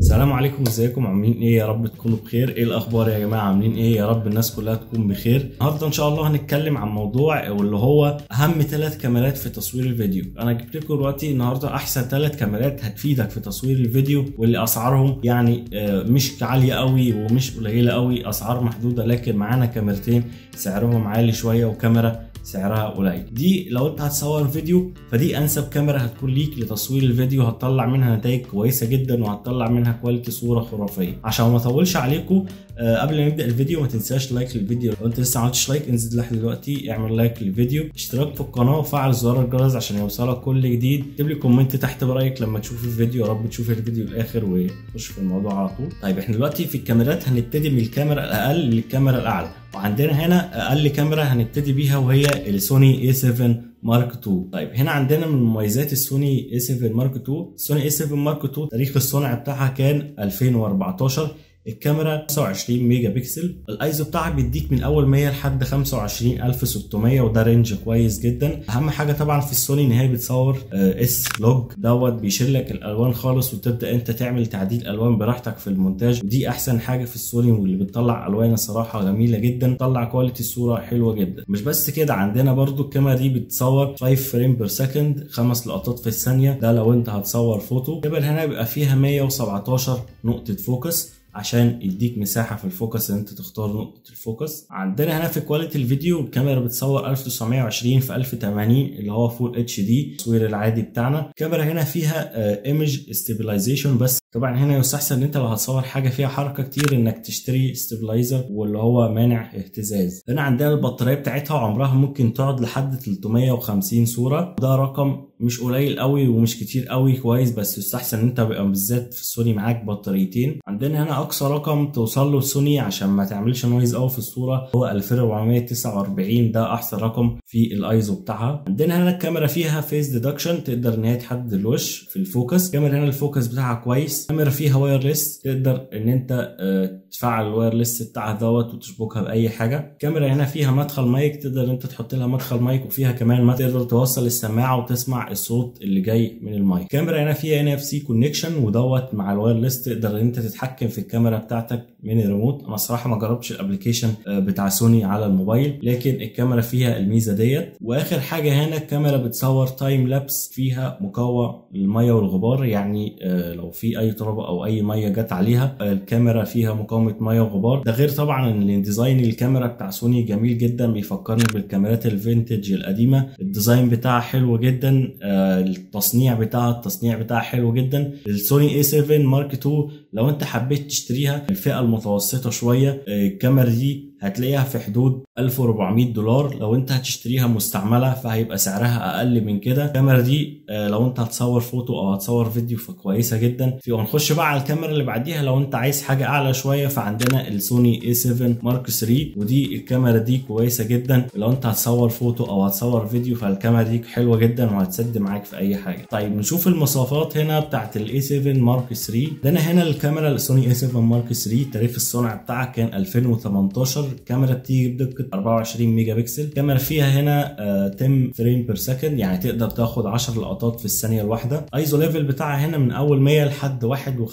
السلام عليكم ازيكم عاملين ايه يا رب تكونوا بخير ايه الاخبار يا جماعه عاملين ايه يا رب الناس كلها تكون بخير النهارده ان شاء الله هنتكلم عن موضوع واللي هو اهم ثلاث كاميرات في تصوير الفيديو انا جبت لكم دلوقتي النهارده احسن ثلاث كاميرات هتفيدك في تصوير الفيديو واللي اسعارهم يعني آه، مش عاليه قوي ومش قليله قوي اسعار محدوده لكن معانا كاميرتين سعرهم عالي شويه وكاميرا سعرها قليل دي لو انت هتصور فيديو فدي انسب كاميرا هتكون ليك لتصوير الفيديو هتطلع منها نتائج كويسه جدا وهتطلع منها كواليتي صوره خرافيه عشان ما اطولش عليكم آه، قبل ما نبدا الفيديو ما تنساش لايك للفيديو لو انت لسه ما عملتش لايك انزل لحد دلوقتي اعمل لايك للفيديو اشتراك في القناه وفعل زرار الجرس عشان يوصلك كل جديد اكتب لي كومنت تحت برايك لما تشوف الفيديو يا رب تشوف الفيديو الاخر وتخش في الموضوع على طول طيب احنا دلوقتي في الكاميرات هنبتدي من الكاميرا الاقل للكاميرا الاعلى وعندنا هنا اقل كاميرا هنبتدي بيها وهي السوني A7 مارك 2 طيب هنا عندنا من مميزات السوني A7 مارك 2 السوني A7 مارك 2 تاريخ الصنع بتاعها كان 2014 الكاميرا 25 ميجا بكسل الايزو بتاعها بيديك من اول 100 لحد 25600 وده رينج كويس جدا اهم حاجه طبعا في السوني ان هي بتصور اس لوج دوت بيشيل لك الالوان خالص وتبدا انت تعمل تعديل الوان براحتك في المونتاج ودي احسن حاجه في السوني واللي بتطلع الوان الصراحه جميله جدا بتطلع كواليتي الصوره حلوه جدا مش بس كده عندنا برضو الكاميرا دي بتصور 5 فريم بير سكند خمس لقطات في الثانيه ده لو انت هتصور فوتو الكاميرا هنا بيبقى فيها 117 نقطه فوكس عشان يديك مساحه في الفوكس ان انت تختار نقطه الفوكس عندنا هنا في كواليتي الفيديو الكاميرا بتصور 1920 في 1080 اللي هو فول اتش دي التصوير العادي بتاعنا الكاميرا هنا فيها ايمج ستابلايزيشن بس طبعا هنا يستحسن ان انت لو هتصور حاجه فيها حركه كتير انك تشتري ستابلايزر واللي هو مانع اهتزاز هنا عندنا البطاريه بتاعتها وعمرها ممكن تقعد لحد 350 صوره ده رقم مش قليل قوي ومش كتير قوي كويس بس يستحسن ان انت بيبقى بالذات في السوني معاك بطاريتين عندنا هنا اقصى رقم توصل له السوني عشان ما تعملش نويز قوي في الصوره هو 2449 ده احسن رقم في الايزو بتاعها عندنا هنا الكاميرا فيها فيس ديدكشن تقدر ان هي تحدد الوش في الفوكس الكاميرا هنا الفوكس بتاعها كويس الكاميرا فيها وايرلس تقدر ان انت آه، تفعل الوايرلس بتاعها دوت وتشبكها باي حاجه الكاميرا هنا فيها مدخل مايك تقدر ان انت تحط لها مدخل مايك وفيها كمان ما تقدر توصل السماعه وتسمع الصوت اللي جاي من المايك الكاميرا هنا فيها ان اف سي كونكشن ودوت مع الوايرلس تقدر ان انت تتحكم في الكاميرا بتاعتك من الريموت انا الصراحه ما جربتش الابلكيشن بتاع سوني على الموبايل لكن الكاميرا فيها الميزه ديت واخر حاجه هنا الكاميرا بتصور تايم لابس فيها مقاومه للميه والغبار يعني آه، لو في اي تربه او اي ميه جت عليها آه، الكاميرا فيها مقاومه ميه وغبار ده غير طبعا ان الديزاين الكاميرا بتاع سوني جميل جدا بيفكرني بالكاميرات الفينتج القديمه الديزاين بتاعها حلو جدا آه، التصنيع بتاعها التصنيع بتاعها حلو جدا السوني A7 مارك 2 لو انت حبيت تشتريها الفئه المتوسطه شويه آه، الكاميرا دي هتلاقيها في حدود 1400 دولار لو انت هتشتريها مستعمله فهيبقى سعرها اقل من كده الكاميرا دي آه، لو انت هتصور فوتو او هتصور فيديو فكويسه جدا في ونخش بقى على الكاميرا اللي بعديها لو انت عايز حاجه اعلى شويه فعندنا السوني A7 مارك 3 ودي الكاميرا دي كويسه جدا لو انت هتصور فوتو او هتصور فيديو فالكاميرا دي حلوه جدا وهتسد معاك في اي حاجه طيب نشوف المواصفات هنا بتاعت ال A7 مارك 3 ده انا هنا الكاميرا السوني A7 مارك 3 تاريخ الصنع بتاعها كان 2018 الكاميرا بتيجي بدقه 24 ميجا بكسل الكاميرا فيها هنا آه، 10 فريم بير سكند يعني تقدر تاخد 10 لقطات في الثانيه الواحده ايزو ليفل بتاعها هنا من اول 100 لحد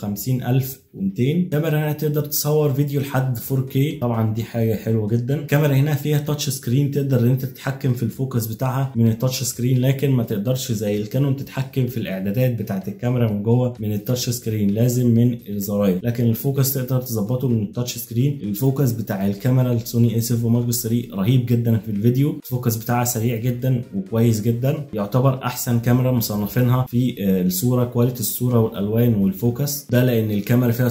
51200 الكاميرا هنا تقدر تصور فيديو لحد 4K طبعا دي حاجه حلوه جدا الكاميرا هنا فيها تاتش سكرين تقدر ان انت تتحكم في الفوكس بتاعها من التاتش سكرين لكن ما تقدرش زي الكانون تتحكم في الاعدادات بتاعت الكاميرا من جوه من التاتش سكرين لازم من الزراير لكن الفوكس تقدر تظبطه من التاتش سكرين الفوكس بتاع الكاميرا السوني A7 مارك 3 رهيب جدا في الفيديو الفوكس بتاعها سريع جدا وكويس جدا يعتبر احسن كاميرا مصنفينها في آه، الصوره كواليتي الصوره والالوان والفوكس ده لان الكاميرا فيها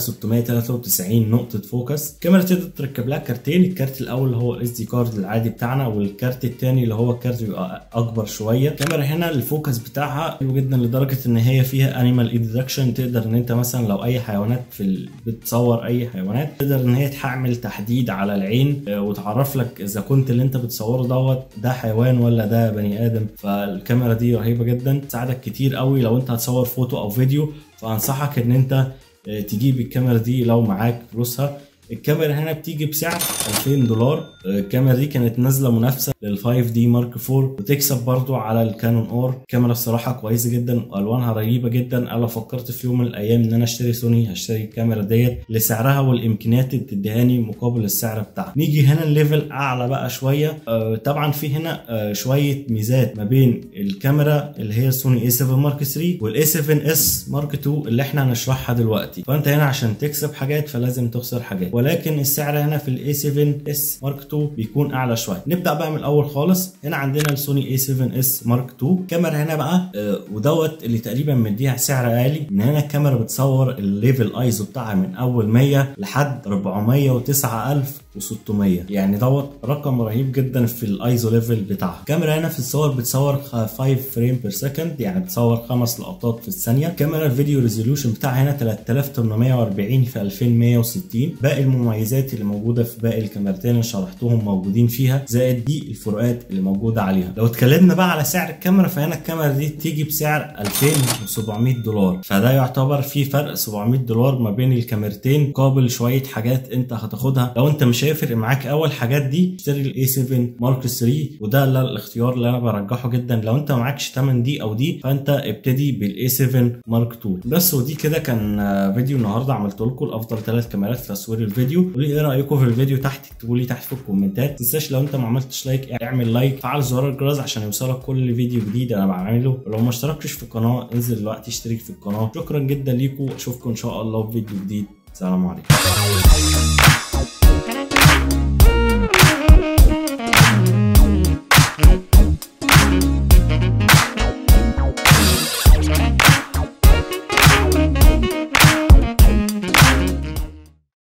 693 نقطه فوكس الكاميرا تقدر تركب لها كارتين الكارت الاول اللي هو الاس دي كارد العادي بتاعنا والكارت الثاني اللي هو الكارت بيبقى اكبر شويه الكاميرا هنا الفوكس بتاعها حلو جدا لدرجه ان هي فيها انيمال ايدكشن تقدر ان انت مثلا لو اي حيوانات في ال... بتصور اي حيوانات تقدر ان هي تعمل تحديد على العين آه، وتعرف لك اذا كنت اللي انت بتصوره دوت ده حيوان ولا ده بني ادم فالكاميرا دي رهيبه جدا تساعدك كتير قوي لو انت هتصور فوتو او فيديو فانصحك ان انت آه، تجيب الكاميرا دي لو معاك فلوسها الكاميرا هنا بتيجي بسعر 2000 دولار الكاميرا دي كانت نازله منافسه لل 5 دي مارك 4 وتكسب برضو على الكانون اور كاميرا الصراحه كويسه جدا والوانها رهيبه جدا انا فكرت في يوم من الايام ان انا اشتري سوني هشتري الكاميرا ديت لسعرها والامكانيات اللي بتديهاني مقابل السعر بتاعها نيجي هنا الليفل اعلى بقى شويه آه طبعا في هنا آه شويه ميزات ما بين الكاميرا اللي هي سوني اي 7 مارك 3 والاي 7 اس مارك 2 اللي احنا هنشرحها دلوقتي فانت هنا عشان تكسب حاجات فلازم تخسر حاجات ولكن السعر هنا في الاي 7 اس مارك 2 بيكون اعلى شويه نبدا بقى من الاول خالص هنا عندنا السوني اي 7 اس مارك 2 كاميرا هنا بقى آه ودوت اللي تقريبا مديها سعر عالي من هنا الكاميرا بتصور الليفل ايزو بتاعها من اول 100 لحد 409600 يعني دوت رقم رهيب جدا في الايزو ليفل بتاعها الكاميرا هنا في الصور بتصور 5 فريم بير سكند يعني بتصور خمس لقطات في الثانيه كاميرا الفيديو ريزولوشن بتاعها هنا 3840 في 2160 باقي المميزات اللي موجوده في باقي الكاميرتين اللي شرحتهم موجودين فيها زائد دي الفروقات اللي موجوده عليها لو اتكلمنا بقى على سعر الكاميرا فهنا الكاميرا دي تيجي بسعر 2700 دولار فده يعتبر في فرق 700 دولار ما بين الكاميرتين قابل شويه حاجات انت هتاخدها لو انت مش هيفرق معاك اول حاجات دي اشتري الاي 7 مارك 3 وده اللي الاختيار اللي انا برجحه جدا لو انت معكش 8 دي او دي فانت ابتدي بالاي 7 مارك 2 بس ودي كده كان فيديو النهارده عملت لكم افضل ثلاث كاميرات في تصوير الفيديو قولوا لي ايه رايكم في الفيديو تحت اكتبوا لي تحت في الكومنتات ما تنساش لو انت ما عملتش لايك اعمل لايك فعل زرار الجرس عشان يوصلك كل فيديو جديد انا بعمله ولو ما اشتركتش في القناه انزل دلوقتي اشترك في القناه شكرا جدا ليكم اشوفكم ان شاء الله في فيديو جديد سلام عليكم